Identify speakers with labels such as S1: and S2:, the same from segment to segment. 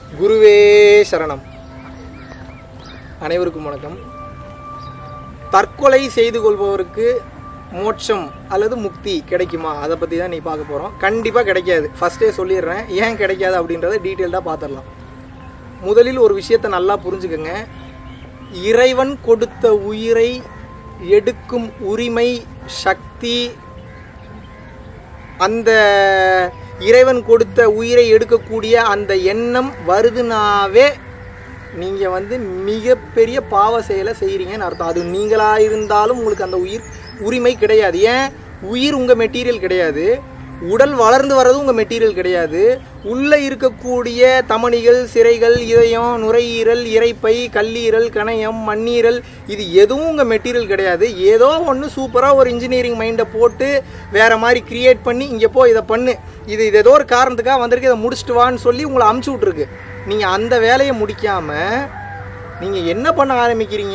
S1: குருவே சரணம் அனைவருக்கும் வணக்கம் தற்கொலை செய்து கொள்பவருக்கு மோட்சம் அல்லது முக்தி கிடைக்குமா அதை பற்றி தான் நீ பார்க்க போகிறோம் கண்டிப்பாக கிடைக்காது ஃபஸ்ட்டே சொல்லிடுறேன் ஏன் கிடைக்காது அப்படின்றத டீட்டெயில்டாக பார்த்துடலாம் முதலில் ஒரு விஷயத்தை நல்லா புரிஞ்சுக்கங்க இறைவன் கொடுத்த உயிரை எடுக்கும் உரிமை சக்தி அந்த இறைவன் கொடுத்த உயிரை எடுக்கக்கூடிய அந்த எண்ணம் வருதுனாவே நீங்கள் வந்து மிகப்பெரிய பாவ செயலை செய்கிறீங்கன்னு அர்த்தம் அது நீங்களாக இருந்தாலும் உங்களுக்கு அந்த உயிர் உரிமை கிடையாது ஏன் உயிர் உங்கள் மெட்டீரியல் கிடையாது உடல் வளர்ந்து வர்றது உங்கள் மெட்டீரியல் கிடையாது உள்ளே இருக்கக்கூடிய தமனிகள் சிறைகள் இதயம் நுரையீரல் இறைப்பை கல்லீரல் கணையம் மண்ணீரல் இது எதுவும் உங்கள் மெட்டீரியல் கிடையாது ஏதோ ஒன்று சூப்பராக ஒரு இன்ஜினியரிங் மைண்டை போட்டு வேற மாதிரி கிரியேட் பண்ணி இங்கே போ இதை பண்ணு இது இது ஏதோ ஒரு காரணத்துக்காக வந்திருக்கு இதை முடிச்சுட்டு வான்னு சொல்லி உங்களை அமுச்சு விட்ருக்கு நீங்கள் அந்த வேலையை முடிக்காமல் நீங்கள் என்ன பண்ண ஆரம்பிக்கிறீங்க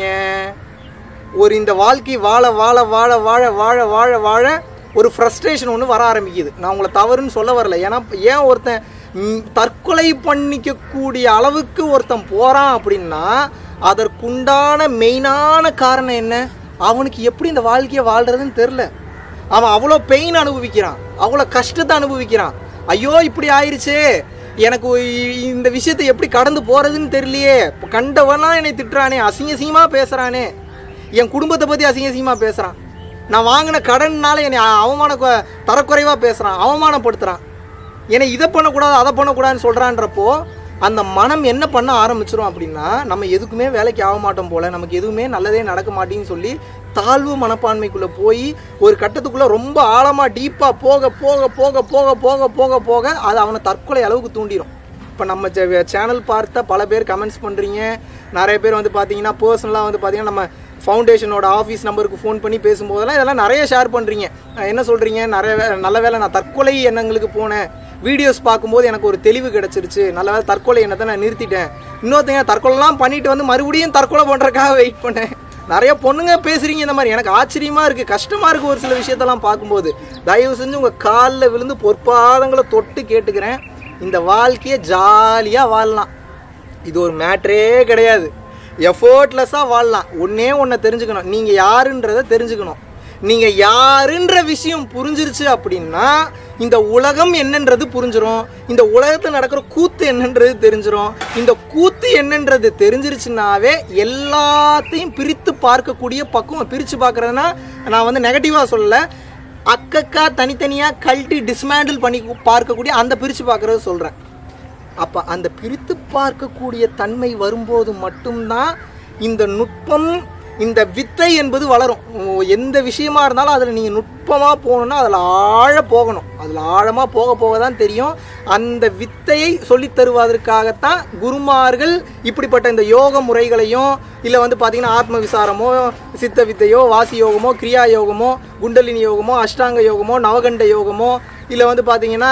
S1: ஒரு இந்த வாழ்க்கை வாழ வாழ வாழ வாழ வாழ வாழ வாழ ஒரு ஃப்ரஸ்ட்ரேஷன் ஒன்று வர ஆரம்பிக்குது நான் உங்களை தவறுன்னு சொல்ல வரல ஏன்னா ஏன் ஒருத்தன் ம், தற்கொலை பண்ணிக்கக்கூடிய அளவுக்கு ஒருத்தன் போகிறான் அப்படின்னா அதற்குண்டான மெயினான காரணம் என்ன அவனுக்கு எப்படி இந்த வாழ்க்கையை வாழ்கிறதுன்னு தெரில அவன் அவ்வளோ பெயின் அனுபவிக்கிறான் அவ்வளோ கஷ்டத்தை அனுபவிக்கிறான் ஐயோ இப்படி ஆயிருச்சே எனக்கு இ- இந்த விஷயத்தை எப்படி கடந்து போகிறதுன்னு தெரியலையே இப்போ கண்டவன்லாம் என்னை திட்டுறானே அசிங்க அசிங்கமாக பேசுகிறானே என் குடும்பத்தை பற்றி அசிங்க அசிங்கமாக பேசுகிறான் நான் வாங்கின கடன்னால என்னை அ- அவமான கொ- தரக்குறைவாக பேசுகிறான் அவமானப்படுத்துகிறான் என்னை இதை பண்ணக்கூடாது அதை பண்ணக்கூடாதுன்னு சொல்கிறான்றப்போ அந்த மனம் என்ன பண்ண ஆரம்பிச்சிரும் அப்படின்னா நம்ம எதுக்குமே வேலைக்கு ஆக மாட்டோம் போல நமக்கு எதுவுமே நல்லதே நடக்க மாட்டேன்னு சொல்லி தாழ்வு மனப்பான்மைக்குள்ளே போய் ஒரு கட்டத்துக்குள்ளே ரொம்ப ஆழமாக டீப்பாக போக போக போக போக போக போக போக அது அவனை தற்கொலை அளவுக்கு தூண்டிடும் இப்போ நம்ம சேனல் பார்த்த பல பேர் கமெண்ட்ஸ் பண்ணுறீங்க நிறைய பேர் வந்து பார்த்தீங்கன்னா பர்சனலாக வந்து பார்த்தீங்கன்னா நம்ம ஃபவுண்டேஷனோட ஆஃபீஸ் நம்பருக்கு ஃபோன் பண்ணி பேசும்போதெல்லாம் இதெல்லாம் நிறைய ஷேர் பண்ணுறீங்க என்ன சொல்கிறீங்க நிறைய வே- நல்ல வேளை நான் தற்கொலை எண்ணங்களுக்கு போனேன் வீடியோஸ் பார்க்கும்போது எனக்கு ஒரு தெளிவு கிடச்சிருச்சு நல்ல வேளை தற்கொலை எண்ணத்தை நான் நிறுத்திட்டேன் இன்னொருத்தங்க தற்கொலைலாம் பண்ணிட்டு வந்து மறுபடியும் தற்கொலை பண்ணுறதுக்காக வெயிட் பண்ணேன் நிறைய பொண்ணுங்க பேசுறீங்க இந்த மாதிரி எனக்கு ஆச்சரியமா இருக்கு கஷ்டமா இருக்கு ஒரு சில விஷயத்தெல்லாம் பார்க்கும்போது தயவு செஞ்சு உங்க காலில் விழுந்து பொற்பாதங்களை தொட்டு கேட்டுக்கிறேன் இந்த வாழ்க்கையை ஜாலியாக வாழலாம் இது ஒரு மேட்ரே கிடையாது எஃபோர்ட்லெஸ்ஸாக வாழலாம் ஒன்றே ஒன்றை தெரிஞ்சுக்கணும் நீங்கள் யாருன்றதை தெரிஞ்சுக்கணும் நீங்கள் யாருன்ற விஷயம் புரிஞ்சிருச்சு அப்படின்னா இந்த உலகம் என்னன்றது புரிஞ்சிரும் இந்த உலகத்தில் நடக்கிற கூத்து என்னன்றது தெரிஞ்சிரும் இந்த கூத்து என்னன்றது தெரிஞ்சிருச்சுனாவே எல்லாத்தையும் பிரித்து பார்க்கக்கூடிய பக்குவம் பிரித்து பார்க்குறதுனா நான் வந்து நெகட்டிவாக சொல்லலை அக்கக்கா தனித்தனியாக கழட்டி டிஸ்மேண்டில் பண்ணி பார்க்கக்கூடிய அந்த பிரித்து பார்க்குறது சொல்கிறேன் அப்போ அந்த பிரித்து பார்க்கக்கூடிய தன்மை வரும்போது மட்டும்தான் இந்த நுட்பம் இந்த வித்தை என்பது வளரும் உம், எந்த விஷயமா இருந்தாலும் அதில் நீங்கள் நுட்பமாக போகணுன்னா அதில் ஆழ போகணும் அதில் ஆழமாக போக போக தான் தெரியும் அந்த வித்தையை சொல்லித் தருவதற்காகத்தான் குருமார்கள் இப்படிப்பட்ட இந்த யோக முறைகளையும் இல்லை வந்து பார்த்தீங்கன்னா ஆத்ம விசாரமோ சித்த வித்தையோ வாசி யோகமோ கிரியா யோகமோ குண்டலினி யோகமோ அஷ்டாங்க யோகமோ நவகண்ட யோகமோ இல்லை வந்து பார்த்தீங்கன்னா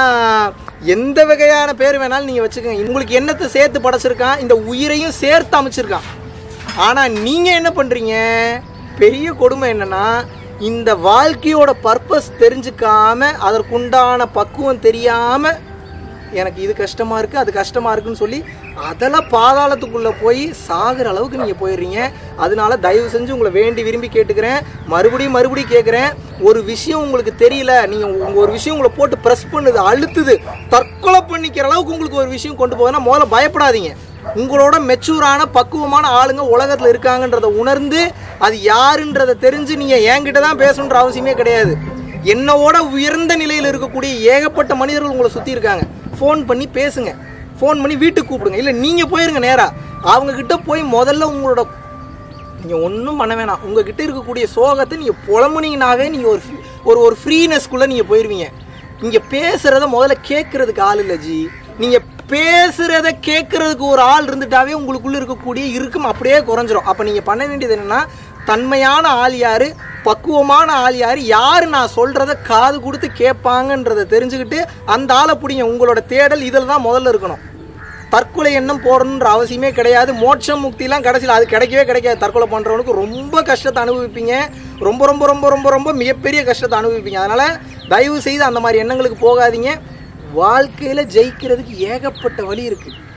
S1: எந்த வகையான பேர் வேணாலும் நீங்கள் வச்சுக்கோங்க உங்களுக்கு என்னத்தை சேர்த்து படைச்சிருக்கான் இந்த உயிரையும் சேர்த்து அமைச்சிருக்கான் ஆனால் நீங்கள் என்ன பண்ணுறீங்க பெரிய கொடுமை என்னன்னா இந்த வாழ்க்கையோட பர்பஸ் தெரிஞ்சுக்காம அதற்குண்டான பக்குவம் தெரியாமல் எனக்கு இது கஷ்டமாக இருக்குது அது கஷ்டமாக இருக்குன்னு சொல்லி அதெல்லாம் பாதாளத்துக்குள்ளே போய் சாகிற அளவுக்கு நீங்கள் போயிடுறீங்க அதனால தயவு செஞ்சு உங்களை வேண்டி விரும்பி கேட்டுக்கிறேன் மறுபடியும் மறுபடியும் கேட்குறேன் ஒரு விஷயம் உங்களுக்கு தெரியல நீங்கள் ஒரு விஷயம் உங்களை போட்டு ப்ரெஸ் பண்ணுது அழுத்துது தற்கொலை பண்ணிக்கிற அளவுக்கு உங்களுக்கு ஒரு விஷயம் கொண்டு போகுதுன்னா முதல்ல பயப்படாதீங்க உங்களோட மெச்சூரான பக்குவமான ஆளுங்க உலகத்தில் இருக்காங்கன்றத உணர்ந்து அது யாருன்றதை தெரிஞ்சு நீங்கள் என்கிட்ட தான் பேசணுன்ற அவசியமே கிடையாது என்னோட உயர்ந்த நிலையில் இருக்கக்கூடிய ஏகப்பட்ட மனிதர்கள் உங்களை சுற்றி இருக்காங்க ஃபோன் பண்ணி பேசுங்க ஃபோன் பண்ணி வீட்டுக்கு கூப்பிடுங்க இல்லை நீங்கள் போயிருங்க நேராக அவங்க கிட்ட போய் முதல்ல உங்களோட நீங்கள் ஒன்றும் பண்ண வேணாம் உங்ககிட்ட இருக்கக்கூடிய சோகத்தை நீங்கள் புலம்புனீங்கனாவே நீங்கள் ஒரு free- ஒரு ஒரு ஃப்ரீனஸ்க்குள்ளே நீங்கள் போயிடுவீங்க இங்கே பேசுகிறத முதல்ல கேட்குறதுக்கு ஆள் இல்லை ஜி நீங்கள் பேசுகிறத கேட்குறதுக்கு ஒரு ஆள் இருந்துட்டாவே உங்களுக்குள்ளே இருக்கக்கூடிய இறுக்கம் அப்படியே குறைஞ்சிரும் அப்போ நீங்கள் பண்ண வேண்டியது என்னென்னா தன்மையான ஆள் யார் பக்குவமான ஆள் யார் யார் நான் சொல்கிறத காது கொடுத்து கேட்பாங்கன்றதை தெரிஞ்சுக்கிட்டு அந்த ஆளை பிடிங்க உங்களோட தேடல் இதில் தான் முதல்ல இருக்கணும் தற்கொலை எண்ணம் போடணுன்ற அவசியமே கிடையாது மோட்சம் முக்திலாம் கடைசியில் அது கிடைக்கவே கிடைக்காது தற்கொலை பண்ணுறவனுக்கு ரொம்ப கஷ்டத்தை அனுபவிப்பீங்க ரொம்ப ரொம்ப ரொம்ப ரொம்ப ரொம்ப மிகப்பெரிய கஷ்டத்தை அனுபவிப்பீங்க அதனால் தயவு செய்து அந்த மாதிரி எண்ணங்களுக்கு போகாதீங்க வாழ்க்கையில் ஜெயிக்கிறதுக்கு ஏகப்பட்ட வழி இருக்குது